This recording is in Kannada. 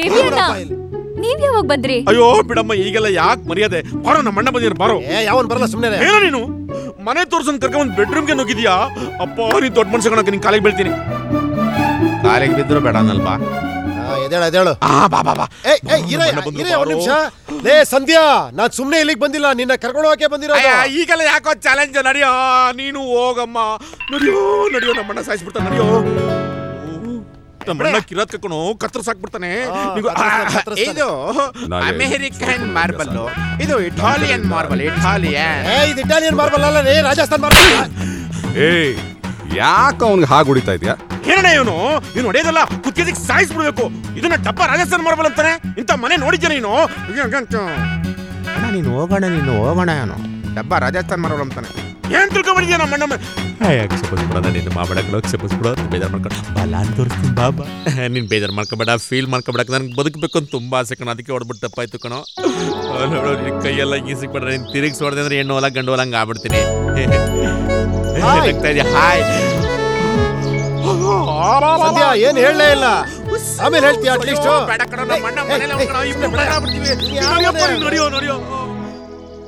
ದೇವಿ ಅಣ್ಣ ನೀವ್ ಯಾವಾಗ ಬಂದ್ರಿ ಅಯ್ಯೋ ಬಿಡಮ್ಮ ಈಗೆಲ್ಲ ಯಾಕೆ ಮರ್ಯಾದೆ ಬಾರೋ ನಮ್ಮ ಅಣ್ಣ ಬಂದಿರ ಬಾರೋ ಏ ಯಾವನ್ ಬರಲ್ಲ ಸುಮ್ಮನೆ ಏನೋ ನೀನು ಮನೆ ತೋರ್ಸನ್ ಕರ್ಕೊಂಡ್ ಬೆಡ್ರೂಮ್ಗೆ ನುಗ್ಗಿದ್ಯಾ ಅಪ್ಪ ನೀನ್ ದೊಡ್ಡ ಮನುಷ್ಯ ಕಣಕ್ಕೆ ನಿನ್ ಕಾಲಿಗೆ ಬೀಳ್ತೀನಿ ಕಾಲಿಗೆ ಬಿದ್ರು ಬೇಡ ಅನ್ನಲ್ವಾ ಎದೇಳ ಎದೇಳು ಆ ಬಾ ಬಾ ಬಾ ಏ ಏ ಇರೇ ನಮ್ಮ ಅಣ್ಣ ಬಂದ್ರು ಇರೇ ಒಂದ್ ಬಾರೋ. ನಿಮಿಷ ಲೇ ಸಂಧ್ಯಾ ನಾನ್ ಸುಮ್ನೆ ಇಲ್ಲಿಗೆ ಬಂದಿಲ್ಲ ನಿನ್ನ ಕರ್ಕೊಂಡು ಹೋಗಕ್ಕೆ ಬಂದಿರೋದು ಅಯ್ಯ, ಈಗೆಲ್ಲ ಯಾಕೋ ಚಾಲೆಂಜ್ ನಡಿಯೋ ನೀನು ಹೋಗಮ್ಮ ನಡಿಯೋ ನಡಿಯೋ ನಮ್ಮಣ್ಣ ಸಾಯಿಸ್ಬಿಡ್ತಾನೆ ನಡಿಯೋ ನಮ್ಮಣ್ಣ ಕಿರತ್ ಕಕ್ಕಣು ಕತ್ರ ಸಾಕ್ಬಿಡ್ತಾನೆ ಆ, ನಿಂಗೂ- ಆ, ಕತ್ತರಿಸ್ತಾನೆ, ಕತ್ತರಿಸ್ತಾನೆ. ಇದು ಅಮೆರಿಕನ್ ಮಾರ್ಬಲ್ ಇದು ಇಟಾಲಿಯನ್ ಮಾರ್ಬಲ್ ಇಟಾಲಿಯನ್ ಏ ಇದು ಇಟಾಲಿಯನ್ ಮಾರ್ಬಲ್ ಅಲ್ಲ ರೇ ರಾಜಸ್ಥಾನ್ ಮಾರ್ಬಲ್ ಏಯ್ ಯಾಕೆ ಅವ್ನಿಗೆ ಹಾಗೆ ಹೊಡಿತಾ ಇದೆಯಾ ಏನಣ್ಣ ಇವನು ನೀನು ಹೊಡೆಯೋದಲ್ಲ ಕುತ್ತಿಗೆ ಸಾಯಿಸ್ಬಿಡ್ಬೇಕು ಇದನ್ನ ಡಬ್ಬ ರಾಜಸ್ಥಾನ್ ಮಾರ್ಬಲ್ ಅಂತಾನೆ ಇಂಥ ಮನೆ ನೋಡಿದ್ಯಾ ನೀನು ಅಣ್ಣ ನೀನು ಹೋಗೋಣ ನೀನು ಹೋಗೋಣ ಅವನು ಡಬ್ಬ ರಾಜಸ್ಥಾನ್ ಮಾರ್ಬಲ್ ಅಂತಾನೆ ಏನ್ ತಿಳ್ಕೊಂಬಿಡಿದ್ಯಾ ನಮ್ಮ ಅಣ್ಣ ಕ್ಷಮಿಸ್ಬಿಡೋದ ನಿನ್ನ ಮಾಬಡಗಳು ಕ್ಷಮಿಸ್ಬಿಡೋ ಬೇಜಾರು ಮಾಡ್ಕೊಂಡು ಬಲ ಅಂತ ತೋರಿಸ್ತೀನಿ ಬಾಬಾ ನೀನು ಬೇಜಾರು ಮಾಡ್ಕೊಬೇಡ ಫೀಲ್ ಮಾಡ್ಕೊಬೇಡ ನನಗೆ ಬದುಕಬೇಕು ಅಂತ ತುಂಬಾ ಆಸೆ ಕಣ ಅದಕ್ಕೆ ಹೊಡ್ಬಿಟ್ಟು ತಪ್ಪಾಯ್ತು ಕಣೋ ನೋಡು ನಿನ್ ಕೈಯೆಲ್ಲ ಗೀಸಿಕ್ಬಿಡ್ರೆ ನೀನು ತಿರುಗಿಸಿ ಹೊಡೆದ್ರೆ ಅಂದ್ರೆ ಹೆಣ್ಣು ಹೊಲ ಗಂಡು ಹೊಲ ಹಂಗೆ ಆಗ್ಬಿಡ್ತೀನಿ ಹಾಯ್. ಆಗ್ತಾ ಇದೆಯಾ ಹಾಯ್ ಸಂಧ್ಯಾ ಏನ್ ಹೇಳಲೇ ಇಲ್ಲ ಆಮೇಲೆ ಹೇಳ್ತೀಯ ಅಟ್ಲೀಸ್ಟ್ ಬೇಡ ಕಣ ನಮ್ಮ ಅಣ್ಣ ಮನೇಲಿ ಅವ್ನ್ ಕಣ, ಇಬ್ರು ಬೇಡ ಆಗ್ಬಿಡ್ತೀವಿ. ನಡಿಯಪ್ಪ, ನೀನು ನಡಿಯೋ ನಡಿಯೋ